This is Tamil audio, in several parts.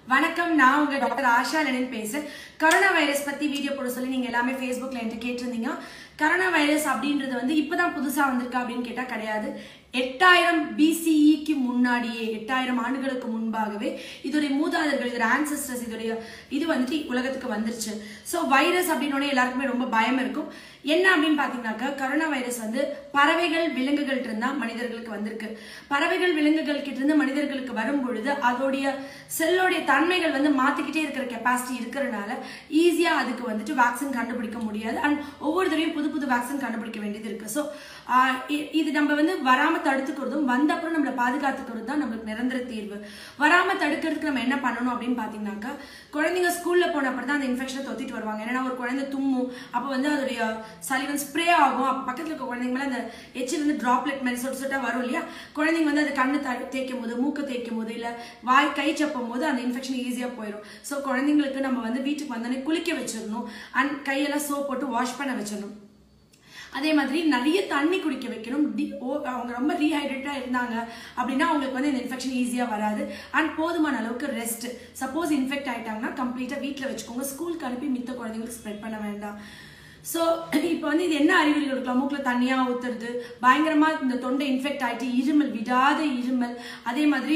வணக்கம் நான் உங்க டாக்டர் ஆஷா லெனின் பேசுறேன் கரோனா வைரஸ் பத்தி வீடியோ போட சொல்லி நீங்க எல்லாமே ஃபேஸ்புக்ல என்கிட்ட கேட்டிருந்தீங்க கரோனா வைரஸ் அப்படின்றது வந்து இப்பதான் புதுசா வந்திருக்கா அப்படின்னு கேட்டா கிடையாது எட்டாயிரம் பிசிஇக்கு முன்னாடியே எட்டாயிரம் ஆண்டுகளுக்கு முன்பாகவே இதோடைய மூதாதையர்கள் இதோட ஆன்சஸ்டர்ஸ் இதோடைய இது வந்துட்டு உலகத்துக்கு வந்துருச்சு ஸோ வைரஸ் அப்படின்னோடனே எல்லாருக்குமே ரொம்ப பயம் இருக்கும் என்ன அப்படின்னு பாத்தீங்கன்னாக்கா கரோனா வைரஸ் வந்து பறவைகள் விலங்குகள் இருந்தா மனிதர்களுக்கு வந்திருக்கு பறவைகள் விலங்குகள் கிட்ட இருந்து மனிதர்களுக்கு வரும் பொழுது அதோடைய செல்லோடைய தன்மைகள் வந்து மாத்திக்கிட்டே இருக்கிற கெப்பாசிட்டி இருக்கிறனால ஈஸியா அதுக்கு வந்துட்டு வேக்சின் கண்டுபிடிக்க முடியாது அண்ட் ஒவ்வொரு தடவையும் புது புது வேக்சின் கண்டுபிடிக்க வேண்டியது இருக்கு ஸோ இது நம்ம வந்து வராம தடுத்துக்கிறதும் வந்த அப்புறம் நம்மளை பாதுகாத்துக்கிறது தான் நம்மளுக்கு நிரந்தர தீர்வு வராம தடுக்கிறதுக்கு நம்ம என்ன பண்ணணும் அப்படின்னு பாத்தீங்கன்னாக்கா குழந்தைங்க ஸ்கூல்ல போன அப்புறம் தான் அந்த இன்ஃபெக்ஷனை தொத்திட்டு வருவாங்க ஏன்னா ஒரு குழந்தை தும்மும் அப்போ வந்து அதோடைய சளி வந்து ஸ்ப்ரே ஆகும் அப்போ பக்கத்துல இருக்க குழந்தைங்க மேல அந்த எச்சில் வந்து டிராப்லெட் மாதிரி சொட்டு சொட்டா வரும் இல்லையா குழந்தைங்க வந்து அது கண்ணு த- தேய்க்கும் போது மூக்கு தேய்க்கும் போது இல்ல வாய் கை சப்பும் போது அந்த இன்ஃபெக்ஷன் ஈஸியா போயிடும் ஸோ குழந்தைங்களுக்கு நம்ம வந்து வீட்டுக்கு வந்தோடனே குளிக்க வச்சிடணும் அண்ட் கையெல்லாம் சோப் போட்டு வாஷ் பண்ண வச்சிடணும் அதே மாதிரி நிறைய தண்ணி குடிக்க வைக்கணும் டி- ஓ- அவங்க ரொம்ப ரீஹைட்ரேட்டா இருந்தாங்க அப்படின்னா அவங்களுக்கு வந்து இந்த இன்ஃபெக்ஷன் ஈஸியா வராது அண்ட் போதுமான அளவுக்கு ரெஸ்ட் சப்போஸ் இன்ஃபெக்ட் ஆயிட்டாங்கன்னா கம்ப்ளீட்டா வீட்டில் வச்சுக்கோங்க ஸ்கூலுக்கு அனுப்பி மித்த குழந்தைங்களுக்கு ஸ்ப்ரெட் பண்ண வேண்டாம் ஸோ இப்போ வந்து இது என்ன அறிகுறிகள் இருக்கலாம் மூக்கில் தண்ணியாக ஊத்துறது பயங்கரமா இந்த தொண்டை இன்ஃபெக்ட் ஆயிட்டு இருமல் விடாத இருமல் அதே மாதிரி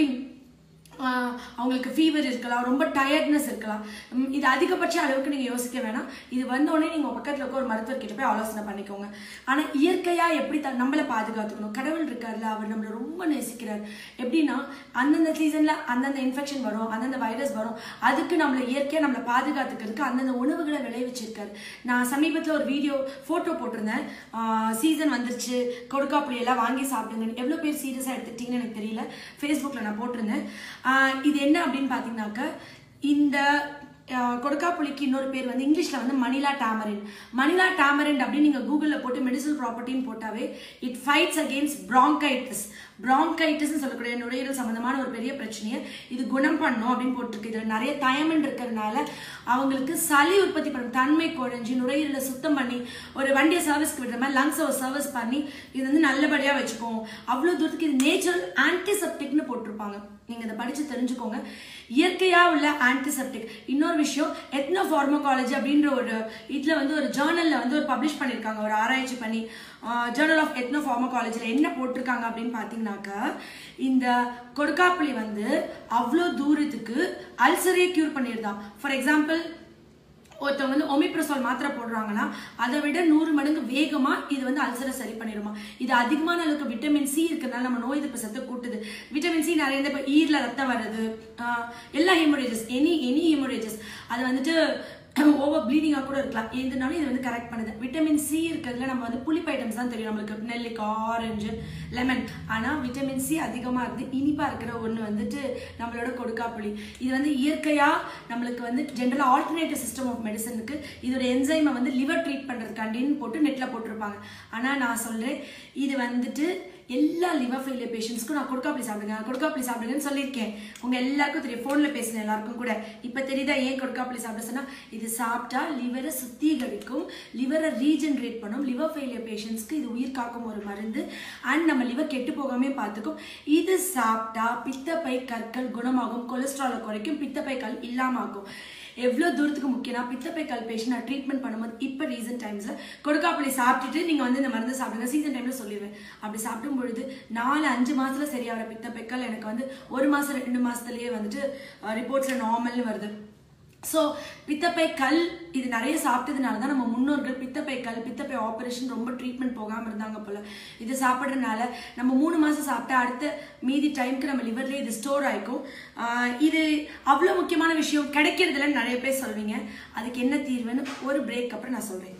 ஆஹ் அவங்களுக்கு ஃபீவர் இருக்கலாம் ரொம்ப டயர்ட்னஸ் இருக்கலாம் உம் இது அதிகபட்ச அளவுக்கு நீங்க யோசிக்க வேணாம் இது வந்தோடனே நீங்க உங்க பக்கத்துல இருக்க ஒரு மருத்துவர் கிட்ட போய் ஆலோசனை பண்ணிக்கோங்க ஆனா இயற்கையா எப்படி த- நம்மளை பாதுகாத்துக்கணும் கடவுள் இருக்காருல்ல அவர் நம்மளை ரொம்ப நேசிக்கிறார் எப்படின்னா அந்தந்த சீசன்ல அந்தந்த இன்ஃபெக்ஷன் வரும் அந்தந்த வைரஸ் வரும் அதுக்கு நம்மளை இயற்கையா நம்மளை பாதுகாத்துக்கிறதுக்கு அந்தந்த உணவுகளை விளைவிச்சிருக்காரு நான் சமீபத்துல ஒரு வீடியோ போட்டோ போட்டிருந்தேன் சீசன் வந்துருச்சு கொடுக்காப்புளி எல்லாம் வாங்கி சாப்பிடுங்க எவ்வளவு பேர் சீரியஸா எடுத்துக்கிட்டீங்கன்னு எனக்கு தெரியல ஃபேஸ்புக்ல நான் போட்டிருந்தேன் ஆஹ் இது என்ன அப்படின்னு பாத்தீங்கன்னாக்க இந்த ஆஹ் கொடுக்காப்புளிக்கு இன்னொரு பேர் வந்து இங்கிலீஷ்ல வந்து மணிலா டாமரின் மணிலா டாமரின் அப்படின்னு நீங்க கூகுள்ல போட்டு மெடிசல் ப்ராப்பர்ட்டின்னு போட்டாவே it fights against bronchitis bronchitis சொல்லக்கூடிய நுரையீரல் சம்பந்தமான ஒரு பெரிய பிரச்சனையை இது குணம் பண்ணும் அப்படின்னு போட்டிருக்கு இதுல நிறைய தயமன் இருக்கிறதுனால அவங்களுக்கு சளி உற்பத்தி பண்ணும் தன்மை குறைஞ்சி நுரையீரலை சுத்தம் பண்ணி ஒரு வண்டியை சர்வீஸ்க்கு விடுற மாதிரி லங்ஸை ஒரு சர்வீஸ் பண்ணி இது வந்து நல்லபடியா வச்சுப்போம் அவ்வளவு தூரத்துக்கு இது நேச்சுரல் ஆன்டிசெப்டிக்னு போட்டிருப்பாங்க நீங்க இதை படிச்சு தெரிஞ்சுக்கோங்க இயற்கையா உள்ள ஆன்டிசெப்டிக் இன்னொரு விஷயம் எத்னோ ஃபார்மகாலஜி அப்படின்ற ஒரு இதுல வந்து ஒரு ஜேர்னல்ல வந்து ஒரு பப்ளிஷ் பண்ணியிருக்காங்க ஒரு ஆராய்ச்சி பண்ணி ஜேர்னல் ஆஃப் எத்னோ ஃபார்மகாலஜில என்ன போட்டிருக்காங்க அப்படின்னு பாத்தீங்கன்னாக்கா இந்த கொடுக்காப்புளி வந்து அவ்வளோ தூரத்துக்கு அல்சரே கியூர் பண்ணிருந்தான் ஃபார் எக்ஸாம்பிள் ஒருத்தவங்க வந்து ஒமிப்ரசோல் மாத்திரை போடுறாங்கன்னா அதை விட நூறு மடங்கு வேகமா இது வந்து அல்சரை சரி பண்ணிடுமா இது அதிகமான அளவுக்கு விட்டமின் சி இருக்கிறதுனால நம்ம நோய் எதிர்ப்பு சத்தை கூட்டுது விட்டமின் சி நிறைய இந்த இப்போ ஈரல ரத்தம் வர்றது ஆஹ் எல்லா ஹெமோரேஜஸ் எனி எனி ஹெமோரேஜஸ் அது வந்துட்டு ஓவர் ப்ளீடிங்காக கூட இருக்கலாம் எதுனாலும் இது வந்து கரெக்ட் பண்ணுது விட்டமின் சி இருக்கிறதுல நம்ம வந்து புளிப்பு ஐட்டம்ஸ் தான் தெரியும் நம்மளுக்கு நெல்லிக்காய் ஆரஞ்சு லெமன் ஆனால் விட்டமின் சி அதிகமாக இருந்து இனிப்பாக இருக்கிற ஒன்று வந்துட்டு நம்மளோட கொடுக்காப்புளி இது வந்து இயற்கையாக நம்மளுக்கு வந்து ஜென்ரலாக ஆல்டர்னேட்டிவ் சிஸ்டம் ஆஃப் மெடிசனுக்கு இதோட என்சைமை வந்து லிவர் ட்ரீட் பண்ணுறதுக்காண்டின்னு போட்டு நெட்டில் போட்டிருப்பாங்க ஆனால் நான் சொல்கிறேன் இது வந்துட்டு எல்லா லிவர் ஃபெயிலியர் பேஷண்ட்ஸ்க்கும் நான் கொடுக்காப்புளி சாப்பிடுங்க கொடுக்காப்புளி சாப்பிடுங்கன்னு சொல்லியிருக்கேன் உங்க எல்லாருக்கும் தெரியும் ஃபோன்ல பேசினேன் எல்லாருக்கும் கூட இப்ப தெரியுதா ஏன் கொடுக்காப்புளி சாப்பிட சொன்னா இது சாப்பிட்டா லிவரை சுத்திகரிக்கும் லிவரை ரீஜென்ரேட் பண்ணும் லிவர் ஃபெயிலியர் பேஷண்ட்ஸ்க்கு இது உயிர் காக்கும் ஒரு மருந்து அண்ட் நம்ம லிவர் கெட்டு போகாமே பார்த்துக்கும் இது சாப்பிட்டா பித்தப்பை கற்கள் குணமாகும் கொலஸ்ட்ராலை குறைக்கும் பித்தப்பை கல் இல்லாம ஆகும் எவ்வளோ தூரத்துக்கு முக்கியம்னா பித்தப்பை கல் பேஷண்ட் நான் ட்ரீட்மெண்ட் பண்ணும்போது இப்போ ரீசன்ட் டைம்ஸில் கொடுக்காப்புளி சாப்பிட்டுட்டு நீங்கள் வந்து இந்த மருந்து சாப்பிடுங்க சீசன் டைமில் சொல்லிடுவேன் அப்படி சாப்பிடும் பொழுது நாலு அஞ்சு மாசத்துல சரியாகிற பித்தப்பைக்கல் எனக்கு வந்து ஒரு மாசம் ரெண்டு மாசத்துலயே வந்துட்டு ரிப்போர்ட்ஸில் நார்மல்னு வருது ஸோ பித்தப்பை கல் இது நிறைய சாப்பிட்டதுனால தான் நம்ம முன்னோர்கள் பித்தப்பை கல் பித்தப்பை ஆப்ரேஷன் ரொம்ப ட்ரீட்மெண்ட் போகாமல் இருந்தாங்க போல இது சாப்பிட்றதுனால நம்ம மூணு மாதம் சாப்பிட்டா அடுத்த மீதி டைம்க்கு நம்ம லிவர்லேயே இது ஸ்டோர் ஆயிக்கும் ஆஹ் இது அவ்வளோ முக்கியமான விஷயம் கிடைக்கிறதுலன்னு நிறைய பேர் சொல்வீங்க அதுக்கு என்ன தீர்வுன்னு ஒரு பிரேக் அப்புறம் நான் சொல்கிறேன்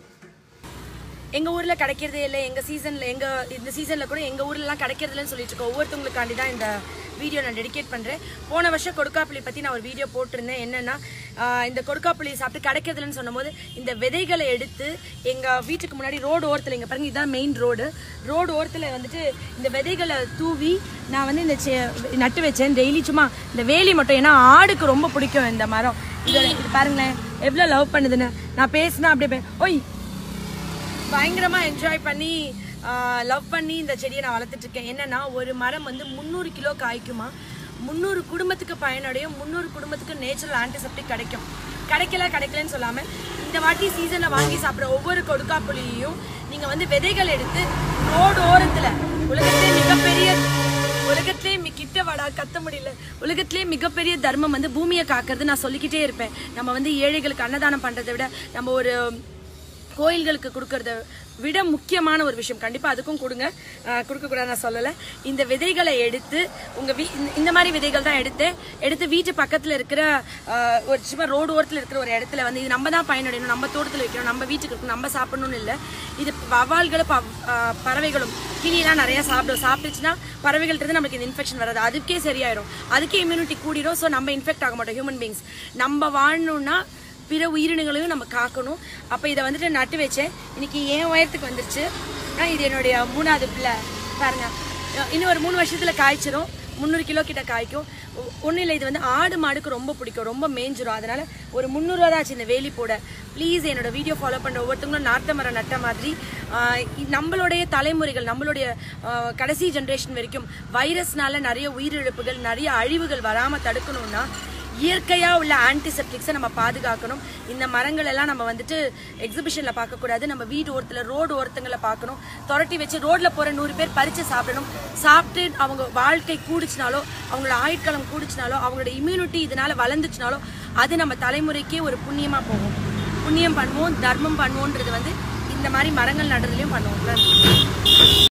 எங்க ஊர்ல கிடைக்கிறதே இல்லை எங்க சீசன்ல எங்க இந்த சீசன்ல கூட எங்க ஊர்ல எல்லாம் கிடைக்கிறதுலன்னு சொல்லிட்டு இருக்கோம் ஒவ்வொருத்தவங்களுக்காண்டி தான் இந்த வீடியோ நான் டெடிகேட் பண்றேன் போன வருஷம் கொடுக்காப்புளி பத்தி நான் ஒரு வீடியோ போட்டிருந்தேன் என்னன்னா ஆஹ் இந்த கொடுக்காப்புளி சாப்பிட்டு கிடைக்கிறதுலன்னு சொன்னபோது இந்த விதைகளை எடுத்து எங்க வீட்டுக்கு முன்னாடி ரோடு ஓரத்துல இங்க பாருங்க இதான் மெயின் ரோடு ரோடு ஓரத்துல வந்துட்டு இந்த விதைகளை தூவி நான் வந்து இந்த செ- நட்டு வச்சேன் டெய்லி சும்மா இந்த வேலி மட்டும் ஏன்னா ஆடுக்கு ரொம்ப பிடிக்கும் இந்த மரம் இதோட இது பாருங்களேன் எவ்வளவு லவ் பண்ணுதுன்னு நான் பேசினா அப்படியே பே- ஓய் பயங்கரமா என்ஜாய் பண்ணி லவ் பண்ணி இந்த செடியை நான் வளர்த்துட்டு இருக்கேன் என்னன்னா ஒரு மரம் வந்து முந்நூறு கிலோ காய்க்குமா முந்நூறு குடும்பத்துக்கு பயனடையும் முந்நூறு குடும்பத்துக்கு நேச்சுரல் ஆன்டிசெப்டிக் கிடைக்கும் கிடைக்கல கிடைக்கலன்னு சொல்லாமல் இந்த வாட்டி சீசனில் வாங்கி சாப்பிட்ற ஒவ்வொரு கொடுக்காப்புளியையும் நீங்கள் வந்து விதைகள் எடுத்து ரோடு ஓரத்தில் உலகத்திலே மிகப்பெரிய உலகத்திலே மி- கிட்ட வாடா கத்த முடியல உலகத்திலே மிகப்பெரிய தர்மம் வந்து பூமியை காக்கிறது நான் சொல்லிக்கிட்டே இருப்பேன் நம்ம வந்து ஏழைகளுக்கு அன்னதானம் பண்றதை விட நம்ம ஒரு கோயில்களுக்கு கொடுக்கறத விட முக்கியமான ஒரு விஷயம் கண்டிப்பா அதுக்கும் கொடுங்க ஆஹ் கொடுக்கக்கூடாது நான் சொல்லலை இந்த விதைகளை எடுத்து உங்க வீ இந்த- இந்த மாதிரி விதைகள் தான் எடுத்து எடுத்து வீட்டு பக்கத்துல இருக்கிற ஆஹ், ஒரு சும்மா ரோடு ஓரத்துல இருக்கிற ஒரு இடத்துல வந்து இது நம்ம தான் பயனடையணும் நம்ம தோட்டத்துல வைக்கணும் நம்ம வீட்டுக்கு இருக்கணும் நம்ம சாப்பிடணும்னு இல்லை இது வவால்களும் ப- ஆஹ், பறவைகளும் கிளியெல்லாம் நிறைய சாப்பிடும் சாப்பிட்டுச்சுன்னா பறவைகள்ட்ட இருந்து நமக்கு இந்த இன்ஃபெக்ஷன் வராது அதுக்கே சரியாயிரும் அதுக்கே இம்யூனிட்டி கூடிரும் ஸோ நம்ம இன்ஃபெக்ட் ஆக மாட்டோம் ஹியூமன் பீங்ஸ் நம்ம வாழணும்னா பிற உயிரினங்களையும் நம்ம காக்கணும் அப்போ இதை வந்துட்டு நட்டு வச்சேன் இன்னைக்கு என் உயரத்துக்கு வந்துருச்சு ஆனா, இது என்னுடைய மூணாவது பிள்ளை பாருங்க இன்னும் ஒரு மூணு வருஷத்துல காய்ச்சிரும் முந்நூறு கிலோ கிட்ட காய்க்கும் ஒன்றும் இல்லை இது வந்து ஆடு மாடுக்கு ரொம்ப பிடிக்கும் ரொம்ப மேய்ஞ்சிரும் அதனால ஒரு முந்நூறுவா தான் ஆச்சு இந்த வேலி போட ப்ளீஸ் என்னோட வீடியோ ஃபாலோ பண்ணுற ஒவ்வொருத்தவங்களும் நார்த்த மரம் நட்ட மாதிரி ஆஹ் இ- நம்மளுடைய தலைமுறைகள் நம்மளுடைய ஆஹ் கடைசி ஜென்ரேஷன் வரைக்கும் வைரஸ்னால நிறைய உயிரிழப்புகள் நிறைய அழிவுகள் வராமல் தடுக்கணும்னா இயற்கையா உள்ள ஆன்டிசெப்டிக்ஸை நம்ம பாதுகாக்கணும் இந்த மரங்கள் எல்லாம் நம்ம வந்துட்டு எக்ஸிபிஷன்ல பார்க்கக்கூடாது நம்ம வீடு ஓரத்துல ரோடு ஓரத்துங்களை பார்க்கணும் துரட்டி வச்சு ரோட்ல போற நூறு பேர் பறிச்சு சாப்பிடணும் சாப்பிட்டு அவங்க வாழ்க்கை கூடிச்சினாலோ அவங்களோட ஆயுட்காலம் கூடிச்சினாலோ அவங்களோட இம்யூனிட்டி இதனால வளர்ந்துச்சுனாலோ அது நம்ம தலைமுறைக்கே ஒரு புண்ணியமா போகும் புண்ணியம் பண்ணுவோம் தர்மம் பண்ணுவோன்றது வந்து இந்த மாதிரி மரங்கள் நடுறதுலயும் பண்ணுவோம்